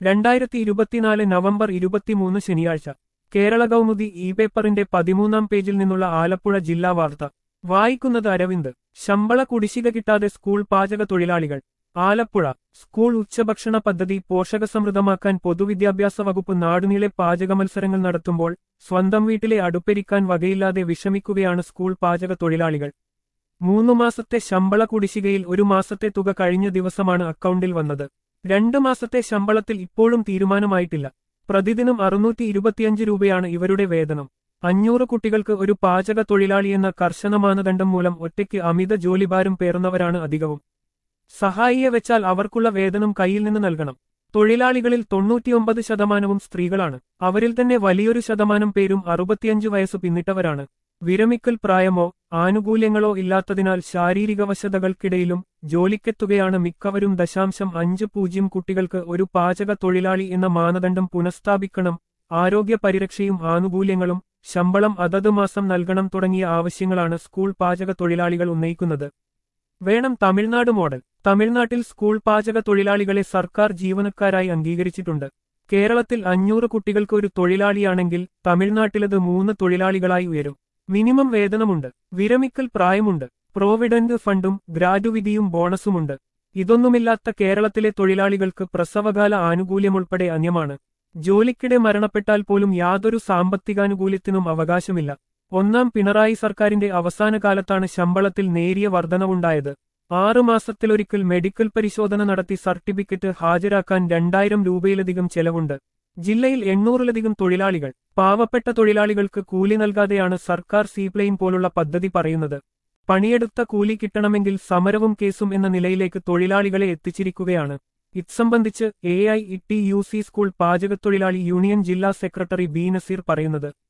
രണ്ടായിരത്തി ഇരുപത്തിനാല് നവംബർ ഇരുപത്തിമൂന്ന് ശനിയാഴ്ച കേരള കൗമുദി ഇ പേപ്പറിന്റെ പതിമൂന്നാം പേജിൽ നിന്നുള്ള ആലപ്പുഴ ജില്ലാ വാർത്ത വായിക്കുന്നത് അരവിന്ദ് ശമ്പള കുടിശ്ശിക കിട്ടാതെ സ്കൂൾ പാചക തൊഴിലാളികൾ ആലപ്പുഴ സ്കൂൾ ഉച്ചഭക്ഷണ പദ്ധതി പോഷകസമൃദ്ധമാക്കാൻ പൊതുവിദ്യാഭ്യാസ വകുപ്പ് നാടുനീളെ പാചക മത്സരങ്ങൾ നടത്തുമ്പോൾ സ്വന്തം വീട്ടിലെ അടുപ്പെരിക്കാൻ വകയില്ലാതെ വിഷമിക്കുകയാണ് സ്കൂൾ പാചക തൊഴിലാളികൾ മൂന്നു മാസത്തെ ശമ്പള കുടിശ്ശികയിൽ ഒരു മാസത്തെ തുക കഴിഞ്ഞ ദിവസമാണ് അക്കൗണ്ടിൽ വന്നത് രണ്ടു മാസത്തെ ശമ്പളത്തിൽ ഇപ്പോഴും തീരുമാനമായിട്ടില്ല പ്രതിദിനം അറുന്നൂറ്റി ഇരുപത്തിയഞ്ച് രൂപയാണ് ഇവരുടെ വേതനം അഞ്ഞൂറ് കുട്ടികൾക്ക് ഒരു പാചക തൊഴിലാളി എന്ന കർശന മാനദണ്ഡം മൂലം ഒറ്റയ്ക്ക് അമിത ജോലിഭാരം പേറുന്നവരാണ് അധികവും സഹായിയെ വെച്ചാൽ അവർക്കുള്ള വേതനം കയ്യിൽ നിന്ന് നൽകണം തൊഴിലാളികളിൽ തൊണ്ണൂറ്റിയൊമ്പത് ശതമാനവും സ്ത്രീകളാണ് അവരിൽ തന്നെ വലിയൊരു ശതമാനം പേരും അറുപത്തിയഞ്ച് വയസ്സ് പിന്നിട്ടവരാണ് വിരമിക്കൽ പ്രായമോ ആനുകൂല്യങ്ങളോ ഇല്ലാത്തതിനാൽ ശാരീരിക വശതകൾക്കിടയിലും ജോലിക്കെത്തുകയാണ് മിക്കവരും ദശാംശം അഞ്ച് പൂജ്യം കുട്ടികൾക്ക് ഒരു പാചക തൊഴിലാളി എന്ന മാനദണ്ഡം പുനഃസ്ഥാപിക്കണം ആരോഗ്യ പരിരക്ഷയും ആനുകൂല്യങ്ങളും ശമ്പളം അതത് മാസം നൽകണം തുടങ്ങിയ ആവശ്യങ്ങളാണ് സ്കൂൾ പാചക തൊഴിലാളികൾ ഉന്നയിക്കുന്നത് വേണം തമിഴ്നാട് മോഡൽ തമിഴ്നാട്ടിൽ സ്കൂൾ പാചക തൊഴിലാളികളെ സർക്കാർ ജീവനക്കാരായി അംഗീകരിച്ചിട്ടുണ്ട് കേരളത്തിൽ അഞ്ഞൂറ് കുട്ടികൾക്ക് ഒരു തൊഴിലാളിയാണെങ്കിൽ തമിഴ്നാട്ടിലത് മൂന്ന് തൊഴിലാളികളായി ഉയരും മിനിമം വേതനമുണ്ട് വിരമിക്കൽ പ്രായമുണ്ട് പ്രോവിഡന്റ് ഫണ്ടും ഗ്രാറ്റുവിധിയും ബോണസുമുണ്ട് ഇതൊന്നുമില്ലാത്ത കേരളത്തിലെ തൊഴിലാളികൾക്ക് പ്രസവകാല ആനുകൂല്യമുൾപ്പെടെ അന്യമാണ് ജോലിക്കിടെ മരണപ്പെട്ടാൽ പോലും യാതൊരു സാമ്പത്തികാനുകൂല്യത്തിനും അവകാശമില്ല ഒന്നാം പിണറായി സർക്കാരിന്റെ അവസാന കാലത്താണ് ശമ്പളത്തിൽ നേരിയ വർധനവുണ്ടായത് ആറു മാസത്തിലൊരിക്കൽ മെഡിക്കൽ പരിശോധന നടത്തി സർട്ടിഫിക്കറ്റ് ഹാജരാക്കാൻ രണ്ടായിരം രൂപയിലധികം ചെലവുണ്ട് ജില്ലയിൽ എണ്ണൂറിലധികം തൊഴിലാളികൾ പാവപ്പെട്ട തൊഴിലാളികൾക്ക് കൂലി നൽകാതെയാണ് സർക്കാർ സീപ്ലെയിൻ പോലുള്ള പദ്ധതി പറയുന്നത് പണിയെടുത്ത കൂലി കിട്ടണമെങ്കിൽ സമരവും കേസും എന്ന നിലയിലേക്ക് തൊഴിലാളികളെ എത്തിച്ചിരിക്കുകയാണ് ഇത്സംബന്ധിച്ച് A I E T U C school പാചകത്തൊഴിലാളി യൂണിയൻ ജില്ലാ സെക്രട്ടറി ബി നസീർ പറയുന്നത്